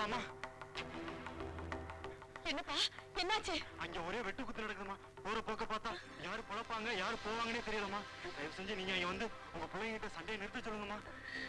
அம்மா என்னப்பா என்னாச்சு அங்க ஒரே வெட்டு குத்து நடக்குதுமா போற போக்க பார்த்தா யாரு பொழப்பாங்க யாரு போவாங்கன்னே தெரியலம்மா தயவு செஞ்சு நீங்க இங்க வந்து உங்க பிள்ளைங்க கிட்ட சண்டையை நிறுத்த சொல்லுங்கம்மா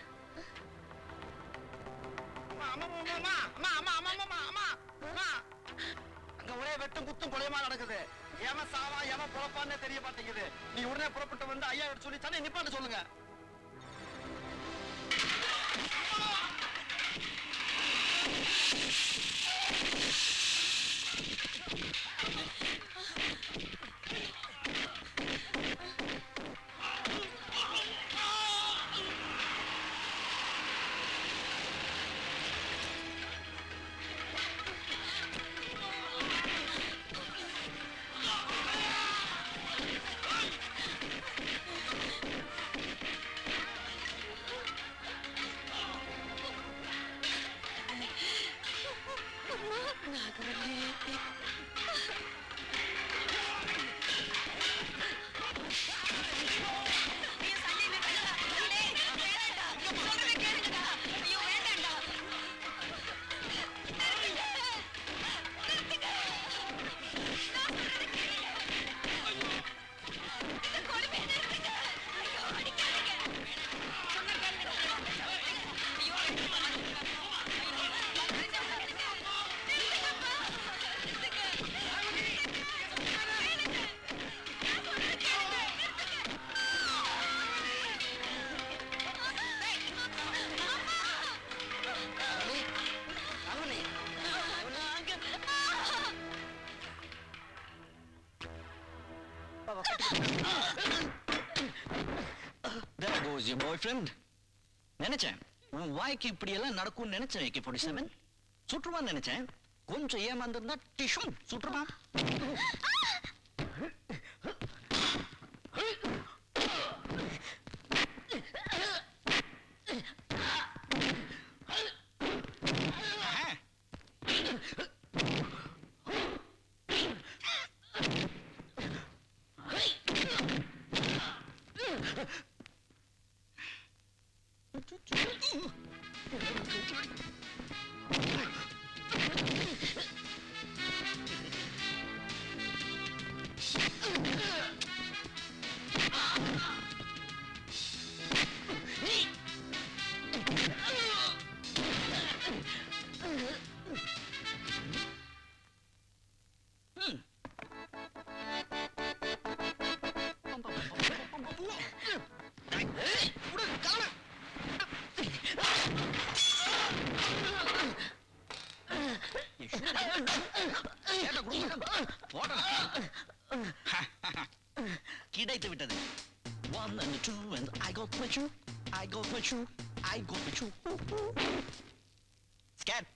அங்க ஒரே வெட்டும் குத்தும் கொலையுமா நடக்குது எவன் சாவா எவன் பொழப்பான்னு தெரிய மாட்டேங்குது நீ உடனே புறப்பட்டு வந்து ஐயா கிட்ட சொல்லி சண்டை நிப்பாட்டு சொல்லுங்க There goes your boyfriend. நினைச்சேன் உன் வாய்க்கு இப்படி எல்லாம் நடக்கும்னு நினைச்சேன் ஏகே ஃபார்ட்டி செவன் சுற்றுவான்னு நினைச்சேன் கொஞ்சம் ஏமாந்திருந்தா டிஷும் சுற்றுமா கிடைத்து விட்டது one and two and I got my shoe I got my shoe I got my shoe scared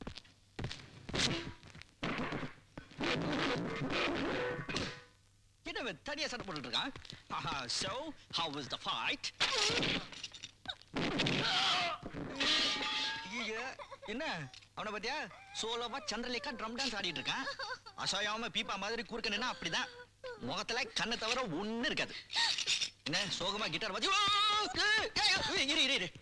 என்ன தனியா சண்டை போட்டுட்டு இருக்கான் so how was the fight ஐயையே, என்ன அவனை பத்தியா சோலோவா சந்திரலேகா ட்ரம் டான்ஸ் ஆடிட்டு இருக்கான் அசாயாம பீப்பா மாதிரி கூர்க்க நின்னா அப்படிதான் முகத்துல கண்ணை தவிர ஒண்ணு இருக்காது என்ன சோகமா கிட்டார் வச்சு இரு இரு இரு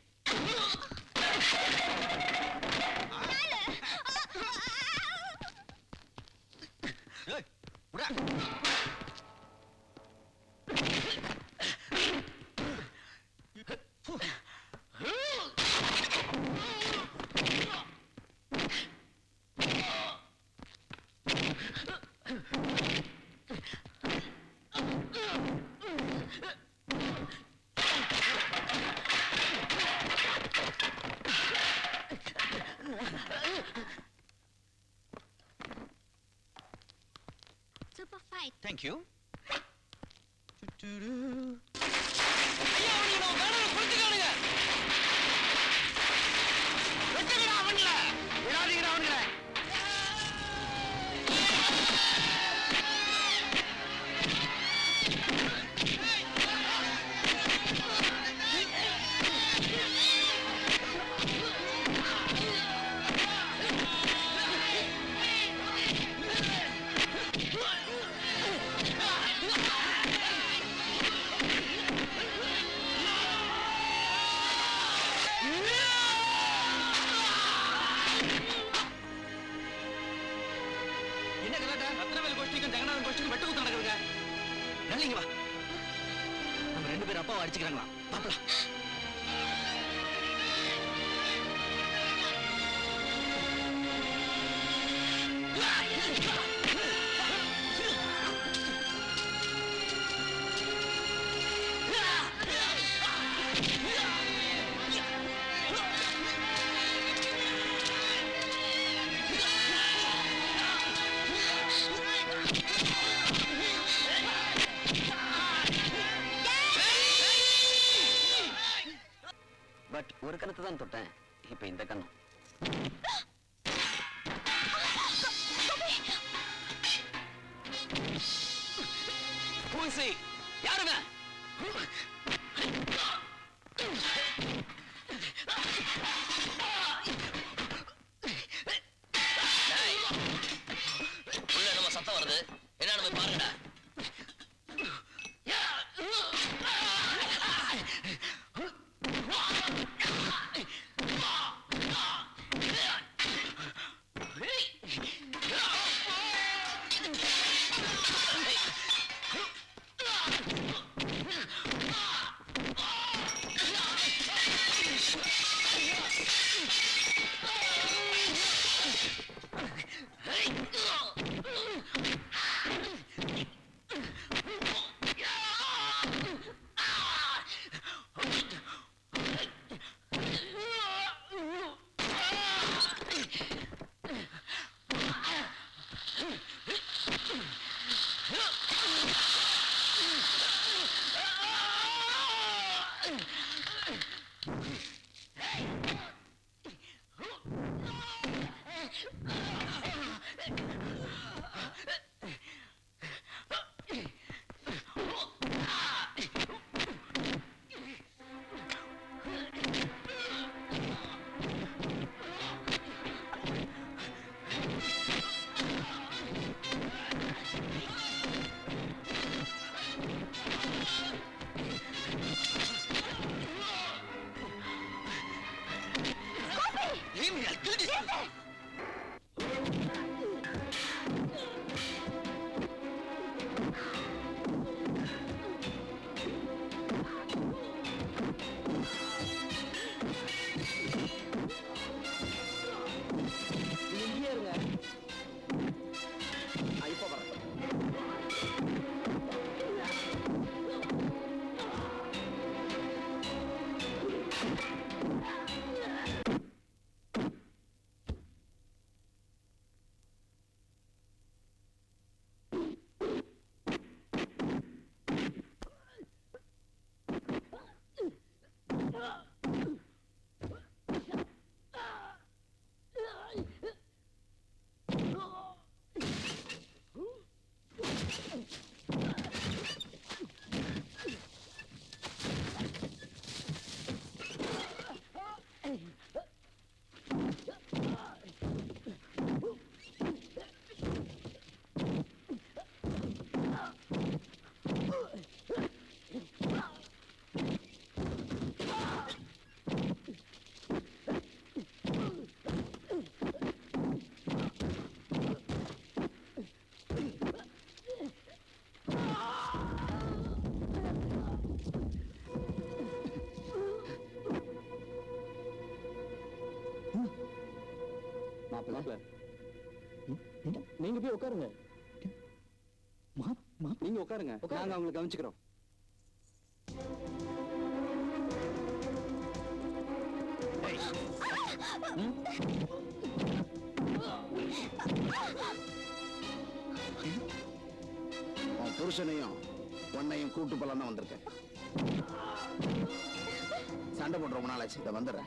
ஏய், விட்றா. Super fight Thank you. விடாதீங்கடா அவனுங்கள ஆ முதல்ல வா நம்ம ரெண்டு பேரும் அப்பாவை அடிச்சுக்கிறாங்களா பாப்பலாம் பட் ஒரு கணத்தை தான் தொட்டேன் இப்ப இந்த கண்ணம் பூசி யாருங்க உள்ள நம்ம சத்தம் வருது என்னன்னு போய் பாருங்கடா இங்கேயே இருங்க ஆ, இப்ப வரேன் மாப்பிள்ள நீங்க போய் உட்காருங்க நீங்க உட்காருங்க நாங்க அவங்களை கவனிச்சுக்கிறோம் உன் புருஷனையும் உன்னையும் கூட்டு போலாம் தான் வந்திருக்கேன் சண்டை போட்டு ரொம்ப நாள் ஆச்சு இதை வந்துடுறேன்